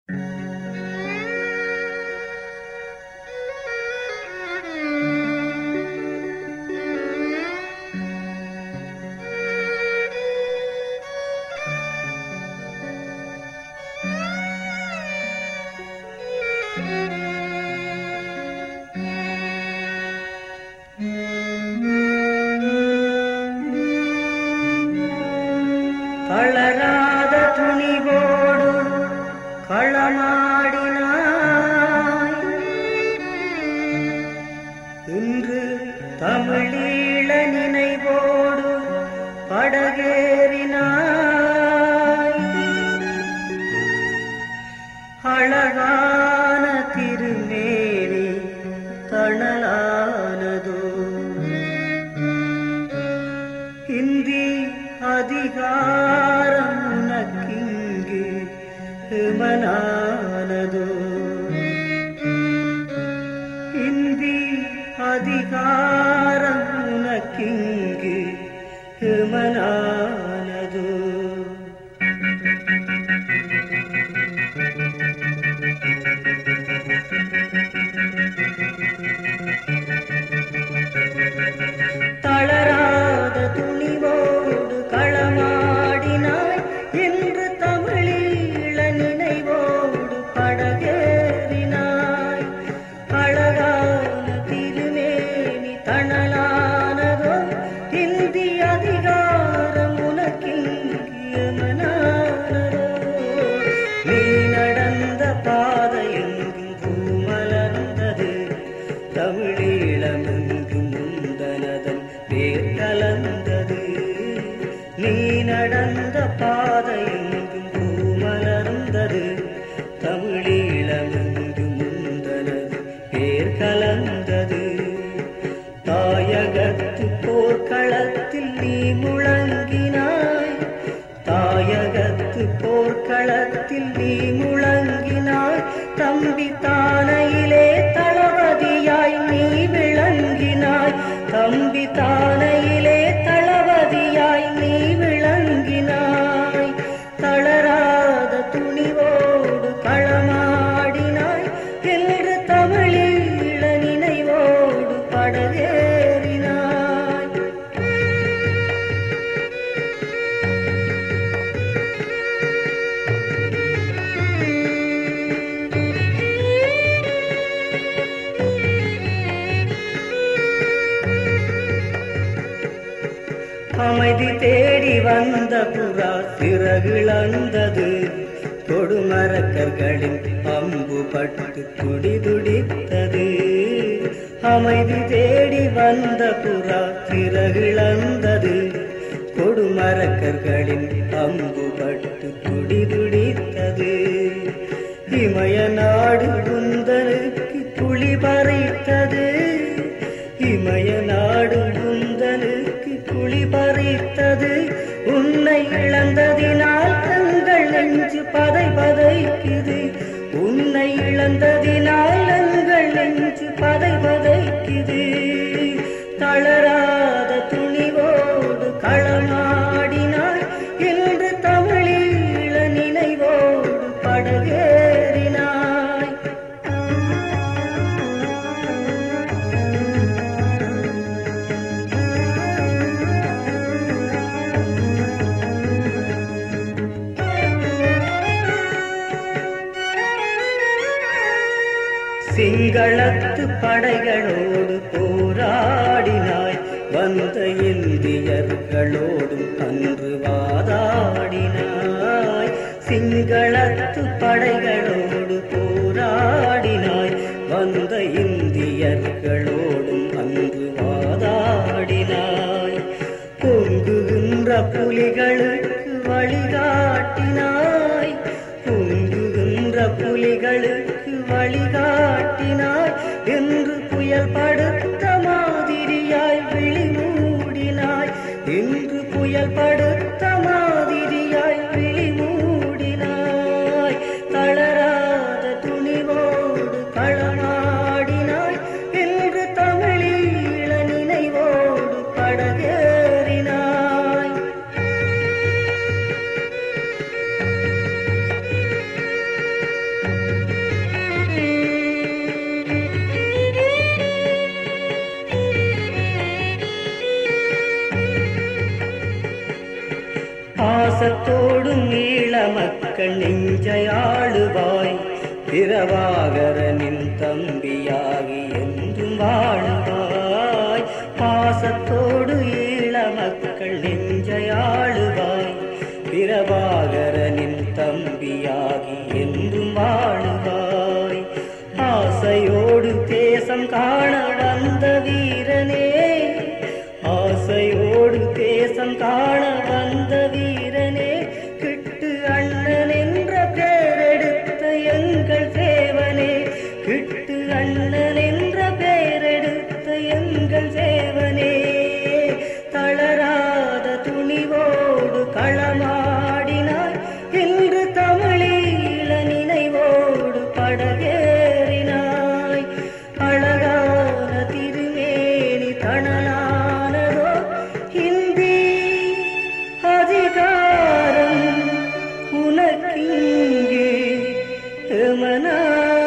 தளராத துணிவோடு களமாடினாய் இன்று தமிழீழ நினைவோடு படகேறினாய் அழகான திருமேனி தணலானதோ இந்தி அதிகாரம் உனக்கிங்கு ஹிமனானதோ இந்தி அதிகாரம் உனக்கிங்கு ஹிமனானதோ தளராத துணிவோடு களமாடினாய் என்று தமிழீழ நினைவோடு படகேறினாய் அழகான திருமேனி தணலானதோ இந்தி அதிகாரம் உனக்கியமனானதோ நீ நடந்த பாதையெங்கும் பூமலர்ந்தது தமிழீழமெங்கும் முந்தனதன் வேர் கலந்தது நீ நடந்த பாதையெங்கும் பூமலர்ந்தது தமிழீழமெங்கும் முந்தனது வேர் கலந்தது தாயகத்து போர்க்களத்தில் நீ முழங்கினாய் தாயகத்து போர்க்களத்தில் நீ முழங்கினாய் தம்பி தானையிலே தளபதியாய் நீ விளங்கினாய் தம்பி தானையிலே தளபதியாய் நீ விளங்கினாய் தளராத துணிவோடு களமாடினாய் என்று தமிழீழ நினைவோடு படகேறினாய் அமைதி தேடி வந்த புறா சிறகிழந்தது கொடுமரக்கர்களின் அம்பு பட்டு துடி துடித்தது அமைதி தேடி வந்த புறா சிறகிழந்தது கொடுமரக்கர்களின் அம்பு பட்டு துடி துடித்தது இமய நாடு குந்தனுக்கு குழி பறித்தது இமய நாடு குந்தனுக்கு குழி பறித்தது உன்னை இழந்ததினால் எங்கள் நெஞ்சு பதை பதைக்குது உன்னை இழந்ததினால் எங்கள் நெஞ்சு பதை பதைக்குது தளராத துணிவோடு களமாடினாய் என்று தமிழீழ நினைவோடு படகேறினாய் சிங்களத்து படைகளோடு போராடினாய் வந்த இந்தியர்களோடும் அன்று வாதாடினாய் சிங்களத்து படைகளோடு போராடினாய் வந்த இந்தியர்களோடும் அன்று வாதாடினாய் பொங்குகின்ற புலிகளுக்கு வழிகாட்டினாய் பொங்குகின்ற புலிகளுக்கு வழிகாட்டினாய் என்று புயல் படுத்த மாதிரியாய் விழி மூடினாய் என்று புயல் படுத்த மாதிரியாய் விழி மூடினாய் தளராத துணிவோடு களமாடினாய் என்று தமிழீழ நினைவோடு படகேறினாய் நெஞ்சையாளுவாய் பிரபாகரனின் தம்பியாகி என்றும் வாழுவாய் பாசத்தோடு ஈழ மக்கள் நெஞ்சையாளுவாய் பிரபாகரனின் தம்பியாகி என்றும் வாழுவாய் ஆசையோடு தேசம் காண வந்த வீரனே ஆசையோடு தேசம் காண வந்த வீரனே கிட்டு அண்ணன் என்ற பேரெடுத்த எங்கள் சேவனே கிட்டு அண்ணன் என்ற பேரெடுத்த எங்கள் சேவனே தளராத துணிவோடு களமாடினாய் இன்று தமிழீழ நினைவோடு படகேறினாய் அழகான திருமேனி தணலானதோ ஹிந்தி அதிகாரம் உனக்கிங்கே எமனா